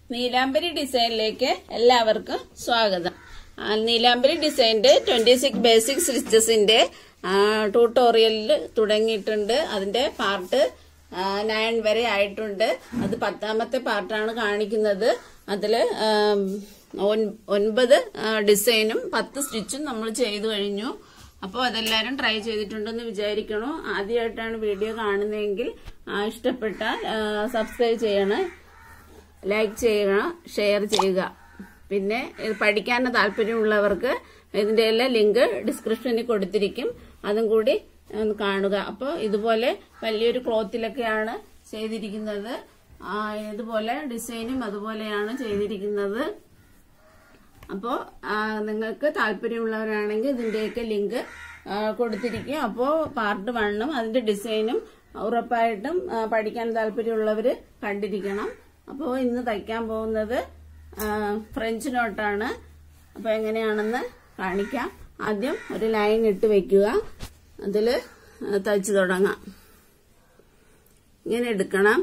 നീലാംബരി ഡിസൈനിലേക്ക് എല്ലാവർക്കും സ്വാഗതം ആ, നീലാംബരി ഡിസൈൻ്റെ ട്വന്റി സിക്സ് ബേസിക് സ്റ്റിച്ചസിന്റെ ട്യൂട്ടോറിയലിൽ തുടങ്ങിയിട്ടുണ്ട് അതിന്റെ പാർട്ട് നയൻ വരെ ആയിട്ടുണ്ട് അത് പത്താമത്തെ പാർട്ടാണ് കാണിക്കുന്നത് അതില് ആം, ഒൻ- ഒൻപത് ആ, ഡിസൈനും പത്ത് സ്റ്റിച്ചും നമ്മൾ ചെയ്തു കഴിഞ്ഞു അപ്പോൾ അതെല്ലാവരും ട്രൈ ചെയ്തിട്ടുണ്ടെന്ന് വിചാരിക്കണു ആദ്യമായിട്ടാണ് വീഡിയോ കാണുന്നതെങ്കിൽ ആ, ഇഷ്ടപ്പെട്ടാൽ സബ്സ്ക്രൈബ് ചെയ്യണേ ലൈക്ക് ചെയ്യുക ഷെയർ ചെയ്യുക പിന്നെ ഇത് പഠിക്കാൻ താല്പര്യമുള്ളവർക്ക് ഇതിന്റെ എല്ലാം ലിങ്ക് ഡിസ്ക്രിപ്ഷനിൽ കൊടുത്തിരിക്കും അതും കൂടി ഒന്ന് കാണുക അപ്പോൾ ഇതുപോലെ വലിയൊരു ക്ലോത്തിലൊക്കെയാണ് ചെയ്തിരിക്കുന്നത് ആ, ഇതുപോലെ ഡിസൈനും അതുപോലെയാണ് ചെയ്തിരിക്കുന്നത് അപ്പോൾ നിങ്ങൾക്ക് താല്പര്യമുള്ളവരാണെങ്കിൽ ഇതിന്റെയൊക്കെ ലിങ്ക് കൊടുത്തിരിക്കും അപ്പോൾ പാർട്ട് വണ്ണും അതിന്റെ ഡിസൈനും ഉറപ്പായിട്ടും ആ, പഠിക്കാൻ താല്പര്യമുള്ളവർ കണ്ടിരിക്കണം അപ്പോൾ ഇന്ന് തയ്ക്കാൻ പോകുന്നത് ആ, ഫ്രഞ്ച് നോട്ടാണ് അപ്പോൾ എങ്ങനെയാണെന്ന് കാണിക്കാം ആദ്യം ഒരു ലൈൻ ഇട്ട് വെക്കുക അതിൽ തയ്ച്ചു തുടങ്ങാം ഇങ്ങനെ എടുക്കണം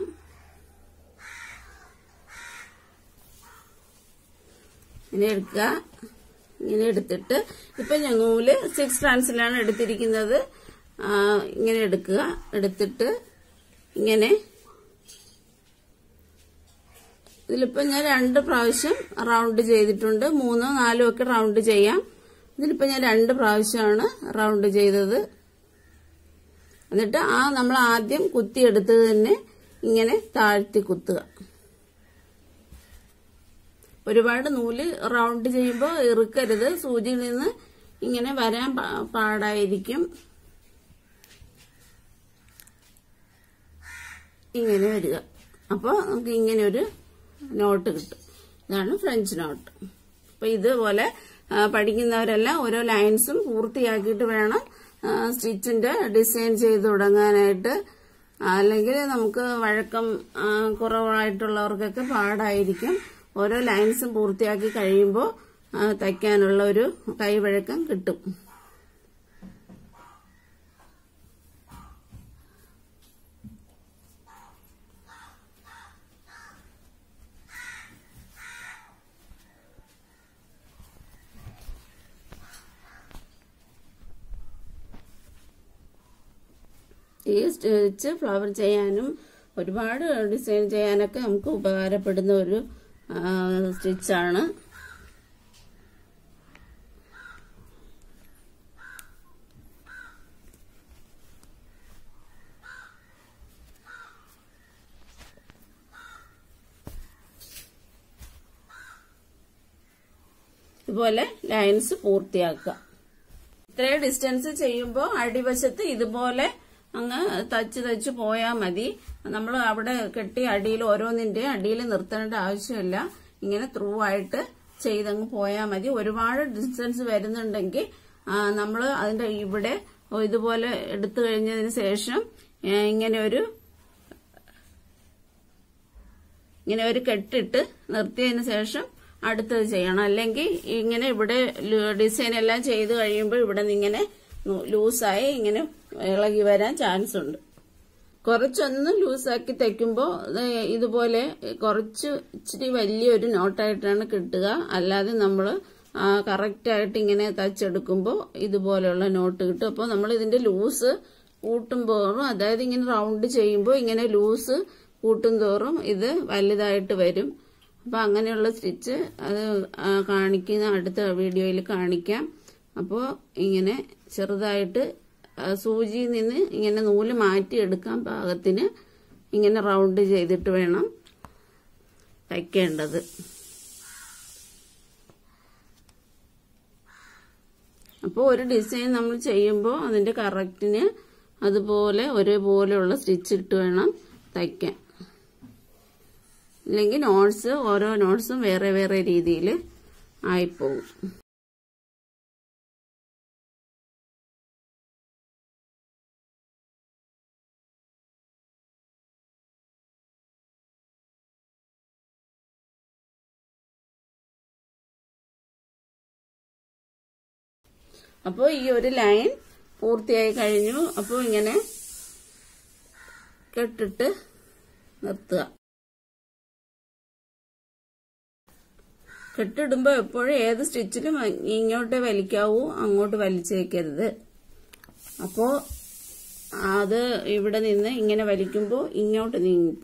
ഇങ്ങനെ എടുക്കുക ഇങ്ങനെ എടുത്തിട്ട് ഇപ്പൊ ഞാൻ നൂല് സിക്സ് ട്രാൻസിലാണ് എടുത്തിരിക്കുന്നത് ആ, ഇങ്ങനെ എടുക്കുക എടുത്തിട്ട് ഇങ്ങനെ ഇതിലിപ്പോ ഞാൻ രണ്ട് പ്രാവശ്യം റൗണ്ട് ചെയ്തിട്ടുണ്ട് മൂന്നോ നാലോ ഒക്കെ റൗണ്ട് ചെയ്യാം ഇതിലിപ്പോ ഞാൻ രണ്ട് പ്രാവശ്യമാണ് റൗണ്ട് ചെയ്തത് എന്നിട്ട് ആ നമ്മൾ ആദ്യം കുത്തിയെടുത്തത് തന്നെ ഇങ്ങനെ താഴ്ത്തി കുത്തുക ഒരുപാട് നൂല് റൗണ്ട് ചെയ്യുമ്പോൾ ഇറുക്കരുത് സൂചിയിൽ നിന്ന് ഇങ്ങനെ വരാൻ പാ- പാടായിരിക്കും ഇങ്ങനെ വരിക അപ്പോൾ നമുക്ക് ഇങ്ങനെ ഒരു നോട്ട് കിട്ടും ഇതാണ് ഫ്രഞ്ച് നോട്ട് അപ്പൊ ഇതുപോലെ ആ, പഠിക്കുന്നവരെല്ലാം ഓരോ ലൈൻസും പൂർത്തിയാക്കിയിട്ട് വേണം ആ, സ്റ്റിച്ചിന്റെ ഡിസൈൻ ചെയ്ത് തുടങ്ങാനായിട്ട് അല്ലെങ്കിൽ നമുക്ക് വഴക്കം ആ, കുറവായിട്ടുള്ളവർക്കൊക്കെ പാടായിരിക്കും ഓരോ ലൈൻസും പൂർത്തിയാക്കി കഴിയുമ്പോൾ ആ, തയ്ക്കാനുള്ള ഒരു കൈവഴക്കം കിട്ടും ഈ സ്റ്റിച്ച് ഫ്ലവർ ചെയ്യാനും ഒരുപാട് ഡിസൈൻ ചെയ്യാനൊക്കെ നമുക്ക് ഉപകാരപ്പെടുന്ന ഒരു ആ, സ്റ്റിച്ചാണ് ഇതുപോലെ ലൈൻസ് പൂർത്തിയാക്കുക ഇത്രയും ഡിസ്റ്റൻസ് ചെയ്യുമ്പോൾ അടിവശത്ത് ഇതുപോലെ അങ്ങ് തച്ച് തച്ച് പോയാൽ മതി നമ്മൾ അവിടെ കെട്ടി അടിയിൽ ഓരോന്നിന്റെ അടിയിൽ നിർത്തേണ്ട ആവശ്യമില്ല ഇങ്ങനെ ത്രൂ ആയിട്ട് ചെയ്തങ്ങ് പോയാൽ മതി ഒരുപാട് ഡിസ്റ്റൻസ് വരുന്നുണ്ടെങ്കിൽ നമ്മൾ അതിന്റെ ഇവിടെ ഇതുപോലെ എടുത്തു കഴിഞ്ഞതിന് ശേഷം ഏ, ഇങ്ങനെ ഒരു ഇങ്ങനെ ഒരു കെട്ടിട്ട് നിർത്തിയതിന് ശേഷം അടുത്തത് ചെയ്യണം അല്ലെങ്കിൽ ഇങ്ങനെ ഇവിടെ ഡിസൈൻ എല്ലാം ചെയ്ത് കഴിയുമ്പോൾ ഇവിടെ നിന്ന് ഇങ്ങനെ നൂ- ലൂസായി ഇങ്ങനെ ഇളകി വരാൻ ചാൻസ് ഉണ്ട് കുറച്ചൊന്ന് ലൂസാക്കി തയ്ക്കുമ്പോൾ ഇതുപോലെ കുറച്ച് ഇച്ചിരി വലിയൊരു നോട്ടായിട്ടാണ് കിട്ടുക അല്ലാതെ നമ്മൾ കറക്റ്റായിട്ട് ഇങ്ങനെ തച്ചെടുക്കുമ്പോൾ ഇതുപോലെയുള്ള നോട്ട് കിട്ടും അപ്പോൾ നമ്മൾ ഇതിന്റെ ലൂസ് കൂട്ടുമ്പോഴും അതായത് ഇങ്ങനെ റൗണ്ട് ചെയ്യുമ്പോൾ ഇങ്ങനെ ലൂസ് കൂട്ടും തോറും ഇത് വലുതായിട്ട് വരും അപ്പൊ അങ്ങനെയുള്ള സ്റ്റിച്ച് അത് ആ, കാണിക്കുന്ന അടുത്ത വീഡിയോയിൽ കാണിക്കാം അപ്പോൾ ഇങ്ങനെ ചെറുതായിട്ട് ആ, സൂചിയിൽ നിന്ന് ഇങ്ങനെ നൂല് മാറ്റിയെടുക്കാൻ പാകത്തിന് ഇങ്ങനെ റൗണ്ട് ചെയ്തിട്ട് വേണം തയ്ക്കേണ്ടത് അപ്പോൾ ഒരു ഡിസൈൻ നമ്മൾ ചെയ്യുമ്പോൾ അതിന്റെ കറക്റ്റിന് അതുപോലെ ഒരേപോലെയുള്ള സ്റ്റിച്ച് ഇട്ട് വേണം തയ്ക്കാൻ ഇല്ലെങ്കിൽ നോട്ട്സ് ഓരോ നോട്ട്സും വേറെ വേറെ രീതിയിൽ ആയിപ്പോകും അപ്പോൾ ഈ ഒരു ലൈൻ പൂർത്തിയായി കഴിഞ്ഞു അപ്പോൾ ഇങ്ങനെ കെട്ടിട്ട് നിർത്തുക കെട്ടിടുമ്പോൾ എപ്പോഴും ഏത് സ്റ്റിച്ചിലും ഇങ്ങോട്ടേ വലിക്കാവൂ അങ്ങോട്ട് വലിച്ചേക്കരുത് അപ്പോൾ അത് ഇവിടെ നിന്ന് ഇങ്ങനെ വലിക്കുമ്പോൾ ഇങ്ങോട്ട് നീങ്ങി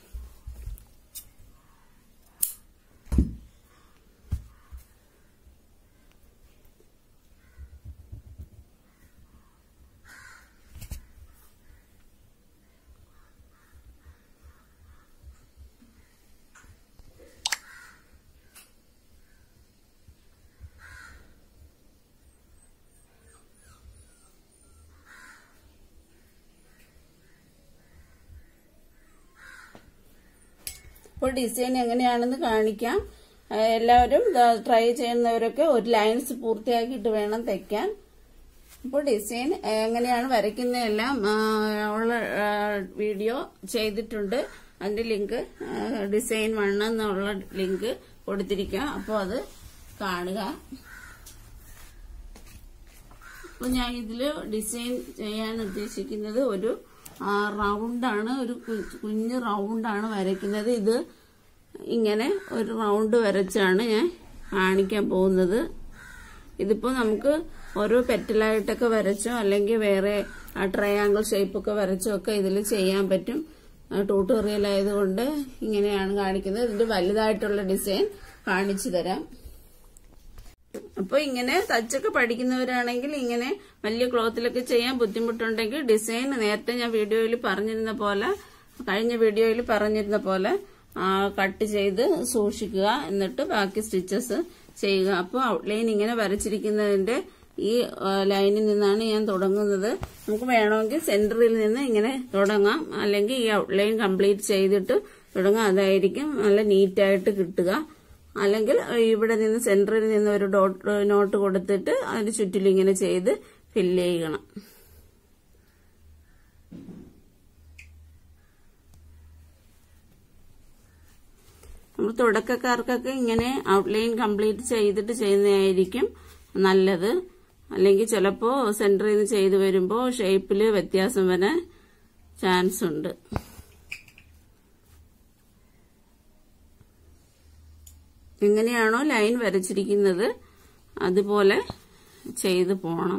ഇപ്പോൾ ഡിസൈൻ എങ്ങനെയാണെന്ന് കാണിക്കാം ആ, എല്ലാവരും ട്രൈ ചെയ്യുന്നവരൊക്കെ ഒരു ലൈൻസ് പൂർത്തിയാക്കിയിട്ട് വേണം തയ്ക്കാൻ ഇപ്പോൾ ഡിസൈൻ എങ്ങനെയാണ് വരയ്ക്കുന്നതെല്ലാം ആ, ഉള്ള ആ, വീഡിയോ ചെയ്തിട്ടുണ്ട് അതിന്റെ ലിങ്ക് ഡിസൈൻ വൺ എന്നുള്ള ലിങ്ക് കൊടുത്തിരിക്കാം അപ്പോൾ അത് കാണുക അപ്പോൾ ഞാൻ ഇതില് ഡിസൈൻ ചെയ്യാൻ ഉദ്ദേശിക്കുന്നത് ഒരു ആ, റൗണ്ടാണ് ഒരു കു- കുഞ്ഞ് റൗണ്ടാണ് വരയ്ക്കുന്നത് ഇത് ഇങ്ങനെ ഒരു റൗണ്ട് വരച്ചാണ് ഞാൻ കാണിക്കാൻ പോകുന്നത് ഇതിപ്പോ നമുക്ക് ഓരോ പെറ്റലായിട്ടൊക്കെ വരച്ചോ അല്ലെങ്കിൽ വേറെ ട്രയാങ്കിൾ ഷേപ്പൊക്കെ വരച്ചോ ഒക്കെ ഇതിൽ ചെയ്യാൻ പറ്റും ട്യൂട്ടോറിയൽ ആയതുകൊണ്ട് ഇങ്ങനെയാണ് കാണിക്കുന്നത് ഇതിന്റെ വലുതായിട്ടുള്ള ഡിസൈൻ കാണിച്ചു തരാം അപ്പൊ ഇങ്ങനെ തച്ചൊക്കെ പഠിക്കുന്നവരാണെങ്കിൽ ഇങ്ങനെ വലിയ ക്ലോത്തിലൊക്കെ ചെയ്യാൻ ബുദ്ധിമുട്ടുണ്ടെങ്കിൽ ഡിസൈൻ നേരത്തെ ഞാൻ വീഡിയോയിൽ പറഞ്ഞിരുന്ന പോലെ കഴിഞ്ഞ വീഡിയോയിൽ പറഞ്ഞിരുന്ന പോലെ ആ, കട്ട് ചെയ്ത് സൂക്ഷിക്കുക എന്നിട്ട് ബാക്കി സ്റ്റിച്ചസ് ചെയ്യുക അപ്പോൾ ഔട്ട്ലൈൻ ഇങ്ങനെ വരച്ചിരിക്കുന്നതിന്റെ ഈ ആ, ലൈനിൽ നിന്നാണ് ഞാൻ തുടങ്ങുന്നത് നമുക്ക് വേണമെങ്കിൽ സെന്ററിൽ നിന്ന് ഇങ്ങനെ തുടങ്ങാം അല്ലെങ്കിൽ ഈ ഔട്ട്ലൈൻ കംപ്ലീറ്റ് ചെയ്തിട്ട് തുടങ്ങാം അതായിരിക്കും നല്ല നീറ്റായിട്ട് കിട്ടുക അല്ലെങ്കിൽ ഇവിടെ നിന്ന് സെന്ററിൽ നിന്ന് ഒരു ഡോട്ട് നോട്ട് കൊടുത്തിട്ട് അതിന് ചുറ്റിലും ഇങ്ങനെ ചെയ്ത് ഫില്ല് ചെയ്യണം നമ്മൾ തുടക്കക്കാർക്കൊക്കെ ഇങ്ങനെ ഔട്ട്ലൈൻ കംപ്ലീറ്റ് ചെയ്തിട്ട് ചെയ്യുന്നതായിരിക്കും നല്ലത് അല്ലെങ്കിൽ ചിലപ്പോൾ സെന്ററിൽ നിന്ന് ചെയ്തു വരുമ്പോൾ ഷേപ്പിൽ വ്യത്യാസം വരാൻ ചാൻസ് ഉണ്ട് എങ്ങനെയാണോ ലൈൻ വരച്ചിരിക്കുന്നത് അതുപോലെ ചെയ്തു പോണം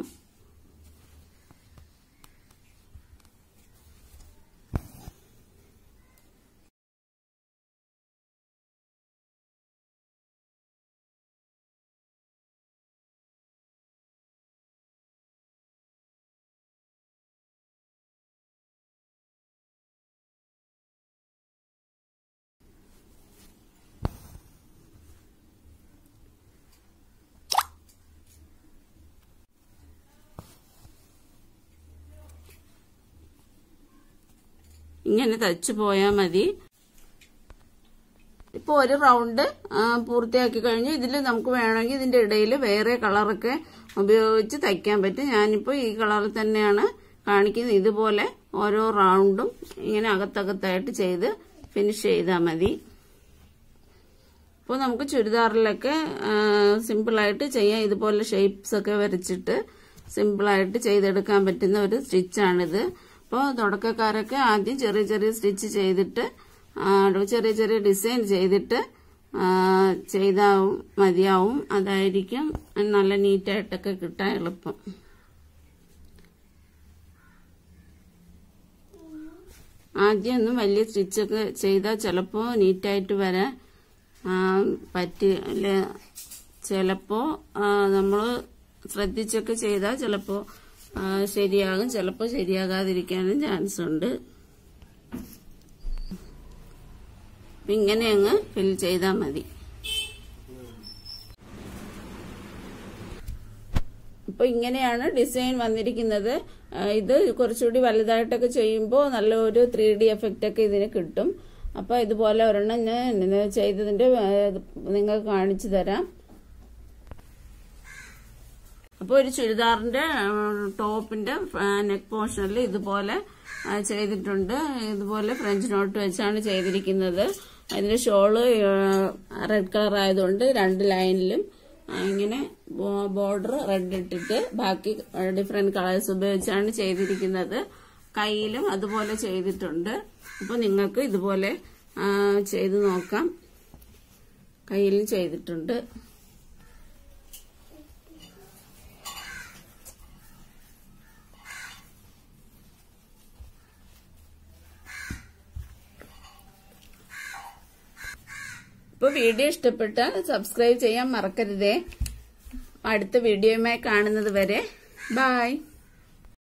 ഇങ്ങനെ തച്ചു പോയാൽ മതി ഇപ്പൊ ഒരു റൗണ്ട് ആ, പൂർത്തിയാക്കി കഴിഞ്ഞു ഇതിൽ നമുക്ക് വേണമെങ്കിൽ ഇതിന്റെ ഇടയിൽ വേറെ കളറൊക്കെ ഉപയോഗിച്ച് തയ്ക്കാൻ പറ്റും ഞാനിപ്പോ ഈ കളറിൽ തന്നെയാണ് കാണിക്കുന്നത് ഇതുപോലെ ഓരോ റൗണ്ടും ഇങ്ങനെ അകത്തകത്തായിട്ട് ചെയ്ത് ഫിനിഷ് ചെയ്താൽ മതി ഇപ്പോൾ നമുക്ക് ചുരിദാറിലൊക്കെ സിമ്പിളായിട്ട് ചെയ്യാം ഇതുപോലെ ഷേപ്സ് ഒക്കെ വരച്ചിട്ട് സിമ്പിളായിട്ട് ചെയ്തെടുക്കാൻ പറ്റുന്ന ഒരു സ്റ്റിച്ചാണിത് അപ്പോൾ തുടക്കക്കാരൊക്കെ ആദ്യം ചെറിയ ചെറിയ സ്റ്റിച്ച് ചെയ്തിട്ട് ആ, ചെറിയ ചെറിയ ഡിസൈൻ ചെയ്തിട്ട് ആ, ചെയ്താവും മതിയാവും അതായിരിക്കും നല്ല നീറ്റായിട്ടൊക്കെ കിട്ടാൻ എളുപ്പം ആദ്യമൊന്നും വലിയ സ്റ്റിച്ചൊക്കെ ചെയ്താൽ ചിലപ്പോൾ നീറ്റായിട്ട് വരാൻ ആ, പറ്റില്ല ചിലപ്പോൾ നമ്മൾ ശ്രദ്ധിച്ചൊക്കെ ചെയ്താൽ ചിലപ്പോൾ ശരിയാകും ചിലപ്പോൾ ശരിയാകാതിരിക്കാനും ചാൻസ് ഉണ്ട് ഇങ്ങനെ അങ്ങ് ഫിൽ ചെയ്താൽ മതി ഇപ്പൊ ഇങ്ങനെയാണ് ഡിസൈൻ വന്നിരിക്കുന്നത് ആ, ഇത് കുറച്ചുകൂടി വലുതായിട്ടൊക്കെ ചെയ്യുമ്പോൾ നല്ലൊരു ത്രീ ഡി എഫക്റ്റ് ഒക്കെ ഇതിന് കിട്ടും അപ്പൊ ഇതുപോലെ ഒരെണ്ണം ഞാൻ ഇന്ന് ചെയ്തതിന്റെ ആ, നിങ്ങൾക്ക് കാണിച്ചു തരാം അപ്പോൾ ഒരു ചുരിദാറിന്റെ ടോപ്പിന്റെ നെക്ക് പോർഷനിൽ ഇതുപോലെ ആ, ചെയ്തിട്ടുണ്ട് ഇതുപോലെ ഫ്രഞ്ച് നോട്ട് വെച്ചാണ് ചെയ്തിരിക്കുന്നത് അതിന്റെ ഷോള് റെഡ് കളർ ആയതുകൊണ്ട് രണ്ട് ലൈനിലും ആ, ഇങ്ങനെ ബോർഡർ റെഡ് ഇട്ടിട്ട് ബാക്കി ഡിഫറെന്റ് കളേഴ്സ് ഉപയോഗിച്ചാണ് ചെയ്തിരിക്കുന്നത് കയ്യിലും അതുപോലെ ചെയ്തിട്ടുണ്ട് അപ്പോൾ നിങ്ങൾക്ക് ഇതുപോലെ ആ, ചെയ്ത് നോക്കാം കയ്യിലും ചെയ്തിട്ടുണ്ട് ഇപ്പോൾ വീഡിയോ ഇഷ്ടപ്പെട്ടാൽ സബ്സ്ക്രൈബ് ചെയ്യാൻ മറക്കരുതേ അടുത്ത വീഡിയോയുമായി കാണുന്നത് വരെ ബായ്